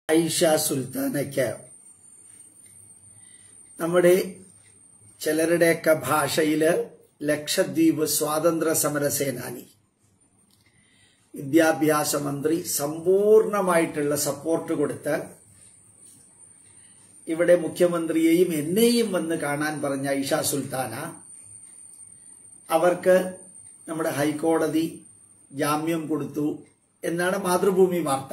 ഐഷ സുൽത്താനയ്ക്ക് നമ്മുടെ ചിലരുടെയൊക്കെ ഭാഷയില് ലക്ഷദ്വീപ് സ്വാതന്ത്ര്യ സമര സേനാനി വിദ്യാഭ്യാസ മന്ത്രി സമ്പൂർണമായിട്ടുള്ള സപ്പോർട്ട് കൊടുത്ത് ഇവിടെ മുഖ്യമന്ത്രിയെയും എന്നെയും വന്ന് കാണാൻ പറഞ്ഞ ഐഷ സുൽത്താന അവർക്ക് നമ്മുടെ ഹൈക്കോടതി ജാമ്യം കൊടുത്തു എന്നാണ് മാതൃഭൂമി വാർത്ത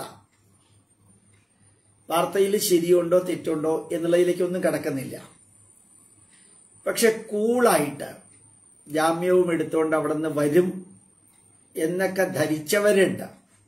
വാർത്തയിൽ ശരിയുണ്ടോ തെറ്റുണ്ടോ എന്നുള്ളതിലേക്കൊന്നും കടക്കുന്നില്ല പക്ഷെ കൂളായിട്ട് ജാമ്യവും എടുത്തുകൊണ്ട് അവിടെ നിന്ന് വരും എന്നൊക്കെ ധരിച്ചവരുണ്ട്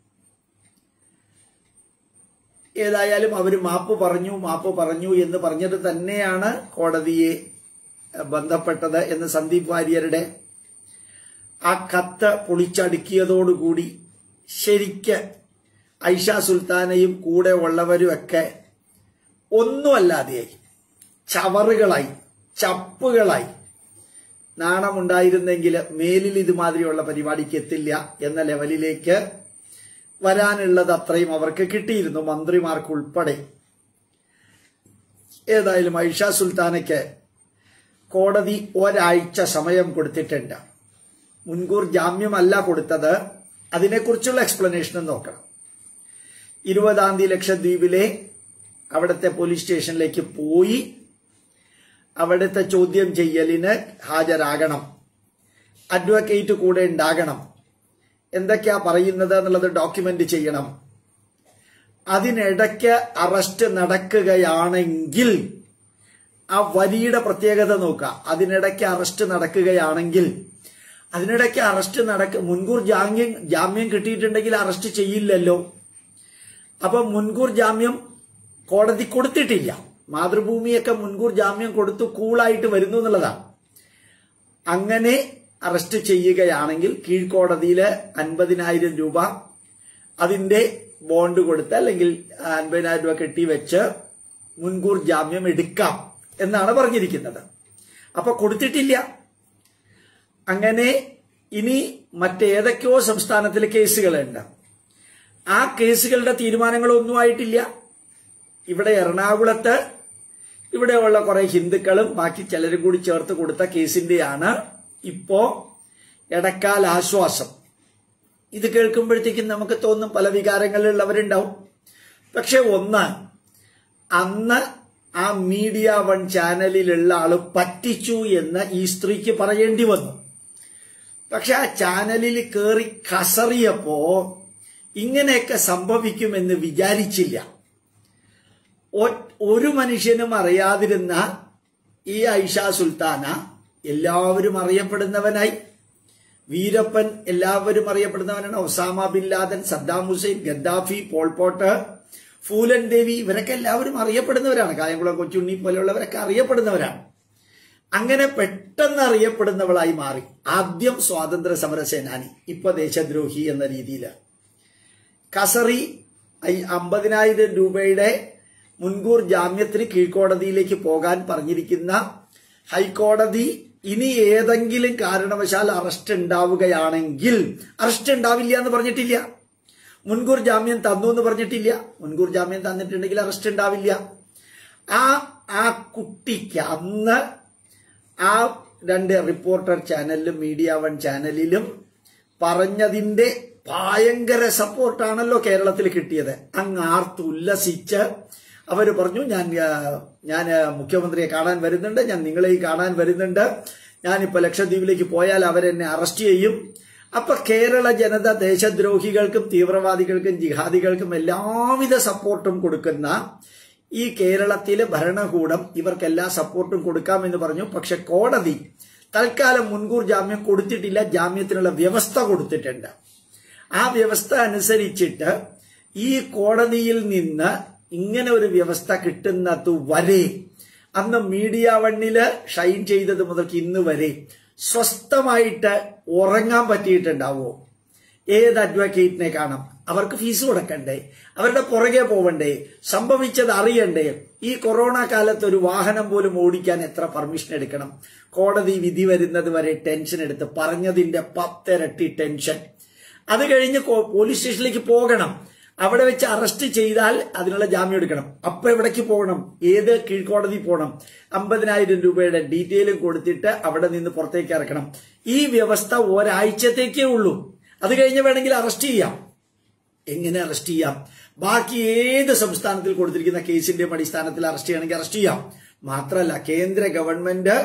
ഏതായാലും അവർ മാപ്പ് പറഞ്ഞു മാപ്പ് പറഞ്ഞു എന്ന് പറഞ്ഞത് തന്നെയാണ് കോടതിയെ ബന്ധപ്പെട്ടത് എന്ന് സന്ദീപ് വാര്യരുടെ ആ കത്ത് പൊളിച്ചടുക്കിയതോടുകൂടി ശരിക്ക് ഐഷ സുൽത്താനയും കൂടെ ഉള്ളവരും ഒക്കെ ഒന്നുമല്ലാതെയായി ചവറുകളായി ചപ്പുകളായി നാണമുണ്ടായിരുന്നെങ്കിൽ മേലിൽ ഇതുമാതിരിയുള്ള പരിപാടിക്ക് എത്തില്ല എന്ന ലെവലിലേക്ക് വരാനുള്ളത് അത്രയും അവർക്ക് കിട്ടിയിരുന്നു മന്ത്രിമാർക്ക് ഉൾപ്പെടെ ഏതായാലും ഐഷ സുൽത്താനയ്ക്ക് കോടതി ഒരാഴ്ച സമയം കൊടുത്തിട്ടുണ്ട് മുൻകൂർ ജാമ്യമല്ല കൊടുത്തത് അതിനെക്കുറിച്ചുള്ള എക്സ്പ്ലനേഷൻ നോക്കണം ഇരുപതാം തീയതി ലക്ഷദ്വീപിലെ അവിടുത്തെ പോലീസ് സ്റ്റേഷനിലേക്ക് പോയി അവിടുത്തെ ചോദ്യം ചെയ്യലിന് ഹാജരാകണം അഡ്വക്കേറ്റ് കൂടെ ഉണ്ടാകണം എന്തൊക്കെയാ പറയുന്നത് എന്നുള്ളത് ഡോക്യുമെന്റ് ചെയ്യണം അതിനിടയ്ക്ക് അറസ്റ്റ് നടക്കുകയാണെങ്കിൽ ആ വരിയുടെ പ്രത്യേകത നോക്കുക അതിനിടയ്ക്ക് അറസ്റ്റ് നടക്കുകയാണെങ്കിൽ അതിനിടയ്ക്ക് അറസ്റ്റ് നടക്ക മുൻകൂർ ജാമ്യം ജാമ്യം കിട്ടിയിട്ടുണ്ടെങ്കിൽ അറസ്റ്റ് ചെയ്യില്ലല്ലോ അപ്പൊ മുൻകൂർ ജാമ്യം കോടതി കൊടുത്തിട്ടില്ല മാതൃഭൂമിയൊക്കെ മുൻകൂർ ജാമ്യം കൊടുത്തു കൂളായിട്ട് വരുന്നു എന്നുള്ളതാണ് അങ്ങനെ അറസ്റ്റ് ചെയ്യുകയാണെങ്കിൽ കീഴ്ക്കോടതിയില് അൻപതിനായിരം രൂപ അതിന്റെ ബോണ്ട് കൊടുത്ത് അല്ലെങ്കിൽ അൻപതിനായിരം രൂപ കെട്ടിവെച്ച് മുൻകൂർ ജാമ്യം എടുക്കാം എന്നാണ് പറഞ്ഞിരിക്കുന്നത് അപ്പൊ കൊടുത്തിട്ടില്ല അങ്ങനെ ഇനി മറ്റേതൊക്കെയോ സംസ്ഥാനത്തിലെ കേസുകളുണ്ട് ആ കേസുകളുടെ തീരുമാനങ്ങളൊന്നും ആയിട്ടില്ല ഇവിടെ എറണാകുളത്ത് ഇവിടെയുള്ള കുറെ ഹിന്ദുക്കളും ബാക്കി ചിലരും കൂടി ചേർത്ത് കൊടുത്ത കേസിന്റെയാണ് ഇപ്പോ ഇടക്കാൽ ആശ്വാസം ഇത് കേൾക്കുമ്പോഴത്തേക്കും നമുക്ക് തോന്നും പല വികാരങ്ങളിലുള്ളവരുണ്ടാവും പക്ഷെ ഒന്ന് അന്ന് ആ മീഡിയ വൺ ചാനലിലുള്ള ആള് പറ്റിച്ചു എന്ന് ഈ സ്ത്രീക്ക് പറയേണ്ടി വന്നു പക്ഷെ ആ ചാനലിൽ കയറി കസറിയപ്പോ ഇങ്ങനെയൊക്കെ സംഭവിക്കുമെന്ന് വിചാരിച്ചില്ല ഒരു മനുഷ്യനും അറിയാതിരുന്ന ഈ ഐഷ സുൽത്താന എല്ലാവരും അറിയപ്പെടുന്നവനായി വീരപ്പൻ എല്ലാവരും അറിയപ്പെടുന്നവനാണ് Osama bin Laden Saddam Hussein Gaddafi Pol Pot Phoolan Devi ഇവരൊക്കെ എല്ലാവരും അറിയപ്പെടുന്നവരാണ് കായംകുളം കൊച്ചുണ്ണി പോലെയുള്ളവരൊക്കെ അറിയപ്പെടുന്നവരാണ് അങ്ങനെ പെട്ടെന്ന് അറിയപ്പെടുന്നവളായി മാറി ആദ്യം സ്വാതന്ത്ര്യ സമര സേനാനി ഇപ്പൊ ദേശദ്രോഹി എന്ന രീതിയിൽ കസറി അമ്പതിനായിരം രൂപയുടെ മുൻകൂർ ജാമ്യത്തിന് കീഴ്ക്കോടതിയിലേക്ക് പോകാൻ പറഞ്ഞിരിക്കുന്ന ഹൈക്കോടതി ഇനി ഏതെങ്കിലും കാരണവശാൽ അറസ്റ്റ് ഉണ്ടാവുകയാണെങ്കിൽ അറസ്റ്റ് ഉണ്ടാവില്ല എന്ന് പറഞ്ഞിട്ടില്ല മുൻകൂർ ജാമ്യം തന്നു എന്ന് പറഞ്ഞിട്ടില്ല മുൻകൂർ ജാമ്യം തന്നിട്ടുണ്ടെങ്കിൽ അറസ്റ്റ് ഉണ്ടാവില്ല ആ ആ കുട്ടിക്ക് അന്ന് ആ രണ്ട് റിപ്പോർട്ടർ ചാനലിലും മീഡിയ വൺ ചാനലിലും പറഞ്ഞതിന്റെ ഭയങ്കര സപ്പോർട്ടാണല്ലോ കേരളത്തിൽ കിട്ടിയത് അങ്ങ് ആർത്ത് ഉല്ലസിച്ച് അവർ പറഞ്ഞു ഞാൻ ഞാൻ മുഖ്യമന്ത്രിയെ കാണാൻ വരുന്നുണ്ട് ഞാൻ നിങ്ങളെയും കാണാൻ വരുന്നുണ്ട് ഞാനിപ്പോ ലക്ഷദ്വീപിലേക്ക് പോയാൽ അവരെന്നെ അറസ്റ്റ് ചെയ്യും അപ്പൊ കേരള ജനത ദേശദ്രോഹികൾക്കും തീവ്രവാദികൾക്കും ജിഹാദികൾക്കും എല്ലാവിധ സപ്പോർട്ടും കൊടുക്കുന്ന ഈ കേരളത്തിലെ ഭരണകൂടം ഇവർക്ക് എല്ലാ സപ്പോർട്ടും കൊടുക്കാമെന്ന് പറഞ്ഞു പക്ഷെ കോടതി തൽക്കാലം മുൻകൂർ ജാമ്യം കൊടുത്തിട്ടില്ല ജാമ്യത്തിനുള്ള വ്യവസ്ഥ കൊടുത്തിട്ടുണ്ട് ആ വ്യവസ്ഥ അനുസരിച്ചിട്ട് ഈ കോടതിയിൽ നിന്ന് ഇങ്ങനെ ഒരു വ്യവസ്ഥ കിട്ടുന്നത് വരെ അന്ന് മീഡിയ വണ്ണില് ഷൈൻ ചെയ്തത് മുതൽക്ക് ഇന്ന് വരെ സ്വസ്ഥമായിട്ട് ഉറങ്ങാൻ പറ്റിയിട്ടുണ്ടാവോ ഏത് അഡ്വക്കേറ്റിനെ കാണാം അവർക്ക് ഫീസ് കൊടുക്കണ്ടേ അവരുടെ പുറകെ പോവണ്ടേ സംഭവിച്ചത് അറിയണ്ടേ ഈ കൊറോണ കാലത്ത് ഒരു വാഹനം പോലും ഓടിക്കാൻ എത്ര പെർമിഷൻ എടുക്കണം കോടതി വിധി വരുന്നത് വരെ ടെൻഷൻ എടുത്ത് പറഞ്ഞതിന്റെ പത്തിരട്ടി ടെൻഷൻ അത് കഴിഞ്ഞ് പോലീസ് സ്റ്റേഷനിലേക്ക് പോകണം അവിടെ വെച്ച് അറസ്റ്റ് ചെയ്താൽ അതിനുള്ള ജാമ്യം എടുക്കണം അപ്പൊ എവിടേക്ക് പോകണം ഏത് കീഴ്ക്കോടതി പോകണം അമ്പതിനായിരം രൂപയുടെ ഡീറ്റെയിലും കൊടുത്തിട്ട് അവിടെ നിന്ന് പുറത്തേക്ക് ഇറക്കണം ഈ വ്യവസ്ഥ ഒരാഴ്ചത്തേക്കേ ഉള്ളൂ അത് കഴിഞ്ഞ് വേണമെങ്കിൽ അറസ്റ്റ് ചെയ്യാം എങ്ങനെ അറസ്റ്റ് ചെയ്യാം ബാക്കി ഏത് സംസ്ഥാനത്തിൽ കൊടുത്തിരിക്കുന്ന കേസിന്റെയും അടിസ്ഥാനത്തിൽ അറസ്റ്റ് ചെയ്യണമെങ്കിൽ അറസ്റ്റ് ചെയ്യാം മാത്രമല്ല കേന്ദ്ര ഗവൺമെന്റ്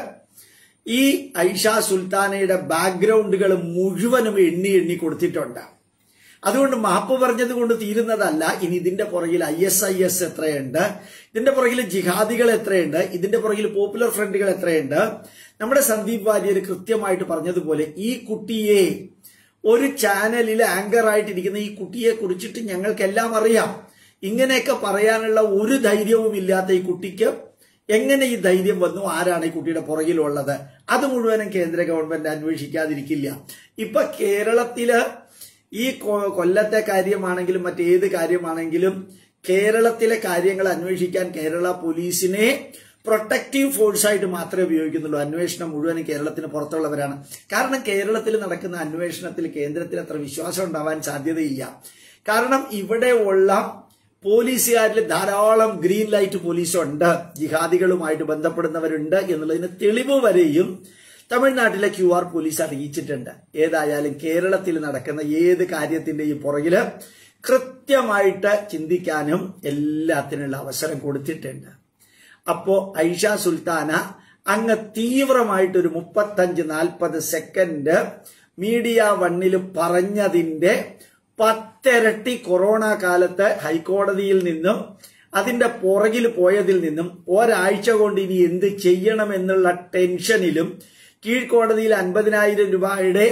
ഈ ഐഷ സുൽത്താനയുടെ ബാക്ക്ഗ്രൗണ്ടുകൾ മുഴുവനും എണ്ണി എണ്ണി കൊടുത്തിട്ടുണ്ട് അതുകൊണ്ട് മാപ്പ് പറഞ്ഞത് കൊണ്ട് തീരുന്നതല്ല ഇനി ഇതിന്റെ പുറകിൽ ഐ എസ് ഐ എസ് എത്രയുണ്ട് ഇതിന്റെ പുറകിൽ ജിഹാദികൾ എത്രയുണ്ട് ഇതിന്റെ പുറകിൽ പോപ്പുലർ ഫ്രണ്ടുകൾ എത്രയുണ്ട് നമ്മുടെ സന്ദീപ് വാര്യർ കൃത്യമായിട്ട് പറഞ്ഞതുപോലെ ഈ കുട്ടിയെ ഒരു ചാനലിൽ ആങ്കർ ആയിട്ടിരിക്കുന്ന ഈ കുട്ടിയെ കുറിച്ചിട്ട് ഞങ്ങൾക്കെല്ലാം അറിയാം ഇങ്ങനെയൊക്കെ പറയാനുള്ള ഒരു ധൈര്യവും ഇല്ലാത്ത ഈ കുട്ടിക്ക് എങ്ങനെ ഈ ധൈര്യം വന്നു ആരാണ് ഈ കുട്ടിയുടെ പുറകിലുള്ളത് അത് മുഴുവനും കേന്ദ്ര ഗവൺമെന്റ് അന്വേഷിക്കാതിരിക്കില്ല ഇപ്പൊ കേരളത്തില് ഈ കൊ- കൊല്ലത്തെ കാര്യമാണെങ്കിലും മറ്റേത് കാര്യമാണെങ്കിലും കേരളത്തിലെ കാര്യങ്ങൾ അന്വേഷിക്കാൻ കേരള പോലീസിനെ പ്രൊട്ടക്റ്റീവ് ഫോഴ്സായിട്ട് മാത്രമേ ഉപയോഗിക്കുന്നുള്ളൂ അന്വേഷണം മുഴുവനും കേരളത്തിന് പുറത്തുള്ളവരാണ് കാരണം കേരളത്തിൽ നടക്കുന്ന അന്വേഷണത്തിൽ കേന്ദ്രത്തിൽ അത്ര വിശ്വാസം ഉണ്ടാവാൻ സാധ്യതയില്ല കാരണം ഇവിടെ ഉള്ള പോലീസുകാരിൽ ധാരാളം ഗ്രീൻ ലൈറ്റ് പോലീസുണ്ട് ജിഹാദികളുമായിട്ട് ബന്ധപ്പെടുന്നവരുണ്ട് എന്നുള്ളതിന് തെളിവ് വരെയും തമിഴ്നാട്ടിലെ ക്യു ആർ പോലീസ് അറിയിച്ചിട്ടുണ്ട് ഏതായാലും കേരളത്തിൽ നടക്കുന്ന ഏത് കാര്യത്തിന്റെയും പുറകില് കൃത്യമായിട്ട് ചിന്തിക്കാനും എല്ലാത്തിനുള്ള അവസരം കൊടുത്തിട്ടുണ്ട് അപ്പോ ഐഷ സുൽത്താന അങ്ങ് തീവ്രമായിട്ടൊരു മുപ്പത്തഞ്ച് നാൽപ്പത് സെക്കൻഡ് മീഡിയ വണ്ണിൽ പറഞ്ഞതിന്റെ പത്തിരട്ടി കൊറോണ കാലത്ത് ഹൈക്കോടതിയിൽ നിന്നും അതിന്റെ പുറകിൽ പോയതിൽ നിന്നും ഒരാഴ്ച കൊണ്ട് ഇനി എന്ത് ചെയ്യണമെന്നുള്ള ടെൻഷനിലും കീഴ്ക്കോടതിയിൽ അൻപതിനായിരം രൂപയുടെ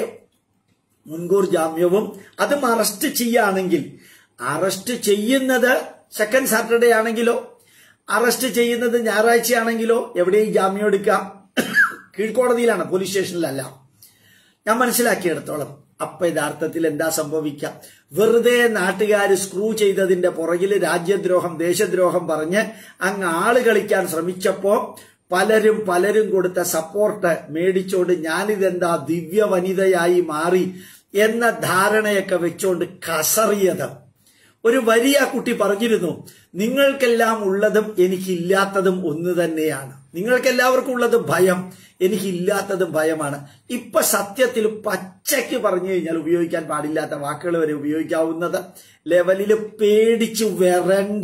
മുൻകൂർ ജാമ്യവും അതും അറസ്റ്റ് ചെയ്യുകയാണെങ്കിൽ അറസ്റ്റ് ചെയ്യുന്നത് സെക്കൻഡ് സാറ്റർഡേ ആണെങ്കിലോ അറസ്റ്റ് ചെയ്യുന്നത് ഞായറാഴ്ചയാണെങ്കിലോ എവിടെയും ജാമ്യം എടുക്കാം കീഴ്ക്കോടതിയിലാണ് പോലീസ് സ്റ്റേഷനിലല്ല ഞാൻ മനസ്സിലാക്കിയെടുത്തോളം അപ്പൊ യഥാർത്ഥത്തിൽ എന്താ സംഭവിക്കാം വെറുതെ നാട്ടുകാർ സ്ക്രൂ ചെയ്തതിന്റെ പുറകിൽ രാജ്യദ്രോഹം ദേശദ്രോഹം പറഞ്ഞ് അങ്ങ് ആള് കളിക്കാൻ ശ്രമിച്ചപ്പോ പലരും പലരും കൊടുത്ത സപ്പോർട്ട് മേടിച്ചോണ്ട് ഞാനിതെന്താ ദിവ്യ വനിതയായി മാറി എന്ന ധാരണയൊക്കെ വെച്ചോണ്ട് കസറിയത് ഒരു വലിയ കുട്ടി പറഞ്ഞിരുന്നു നിങ്ങൾക്കെല്ലാം ഉള്ളതും എനിക്കില്ലാത്തതും ഒന്ന് തന്നെയാണ് നിങ്ങൾക്കെല്ലാവർക്കും ഉള്ളത് ഭയം എനിക്കില്ലാത്തതും ഭയമാണ് ഇപ്പൊ സത്യത്തിൽ പച്ചയ്ക്ക് പറഞ്ഞു കഴിഞ്ഞാൽ ഉപയോഗിക്കാൻ പാടില്ലാത്ത വാക്കുകൾ വരെ ഉപയോഗിക്കാവുന്നത് ലെവലിൽ പേടിച്ചു വരണ്ട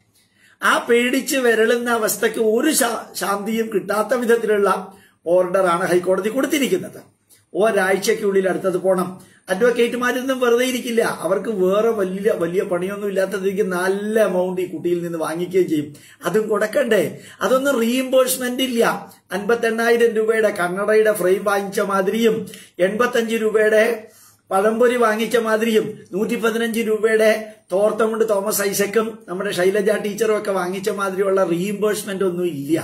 ആ പേടിച്ച് വിരളുന്ന അവസ്ഥയ്ക്ക് ഒരു ശാ- ശാന്തിയും കിട്ടാത്ത വിധത്തിലുള്ള ഓർഡറാണ് ഹൈക്കോടതി കൊടുത്തിരിക്കുന്നത് ഒരാഴ്ചയ്ക്കുള്ളിൽ അടുത്തത് പോണം അഡ്വക്കേറ്റുമാരൊന്നും വെറുതെ ഇരിക്കില്ല അവർക്ക് വേറെ വലിയ വലിയ പണിയൊന്നും ഇല്ലാത്തതിലേക്ക് നല്ല എമൗണ്ട് ഈ കുട്ടിയിൽ നിന്ന് വാങ്ങിക്കുകയും ചെയ്യും അതും കൊടുക്കണ്ടേ അതൊന്നും റീഇംബേഴ്സ്മെന്റ് ഇല്ല അൻപത്തെണ്ണായിരം രൂപയുടെ കണ്ണടയുടെ ഫ്രെയിം വാങ്ങിച്ച മാതിരിയും എൺപത്തഞ്ച് രൂപയുടെ പഴംപൊരി വാങ്ങിച്ച മാതിരിയും നൂറ്റി പതിനഞ്ച് രൂപയുടെ തോർത്തമുണ്ട് തോമസ് ഐസക്കും നമ്മുടെ ശൈലജ ടീച്ചറും ഒക്കെ വാങ്ങിച്ച മാതിരിയുള്ള റീഇംബേഴ്സ്മെന്റ് ഒന്നും ഇല്ല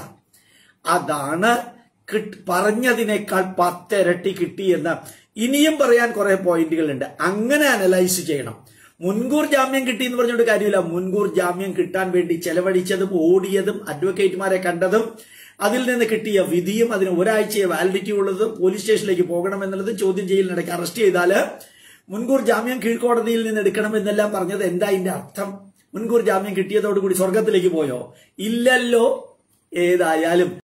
അതാണ് കിട്ട്- പറഞ്ഞതിനേക്കാൾ പത്തിരട്ടി കിട്ടിയെന്ന് ഇനിയും പറയാൻ കുറെ പോയിന്റുകളുണ്ട് അങ്ങനെ അനലൈസ് ചെയ്യണം മുൻകൂർ ജാമ്യം കിട്ടി എന്ന് പറഞ്ഞുകൊണ്ട് കാര്യമില്ല മുൻകൂർ ജാമ്യം കിട്ടാൻ വേണ്ടി ചെലവഴിച്ചതും ഓടിയതും അഡ്വക്കേറ്റുമാരെ കണ്ടതും അതിൽ നിന്ന് കിട്ടിയ വിധിയും അതിന് ഒരാഴ്ചയെ വാലിഡിറ്റി ഉള്ളതും പോലീസ് സ്റ്റേഷനിലേക്ക് പോകണം എന്നുള്ളതും ചോദ്യം ചെയ്യലിനിടയ്ക്ക് അറസ്റ്റ് ചെയ്താല് മുൻകൂർ ജാമ്യം കീഴ്ക്കോടതിയിൽ നിന്ന് എടുക്കണം എന്നെല്ലാം പറഞ്ഞത് എന്താ ഇതിന്റെ അർത്ഥം മുൻകൂർ ജാമ്യം കിട്ടിയതോടുകൂടി സ്വർഗത്തിലേക്ക് പോയോ ഇല്ലല്ലോ ഏതായാലും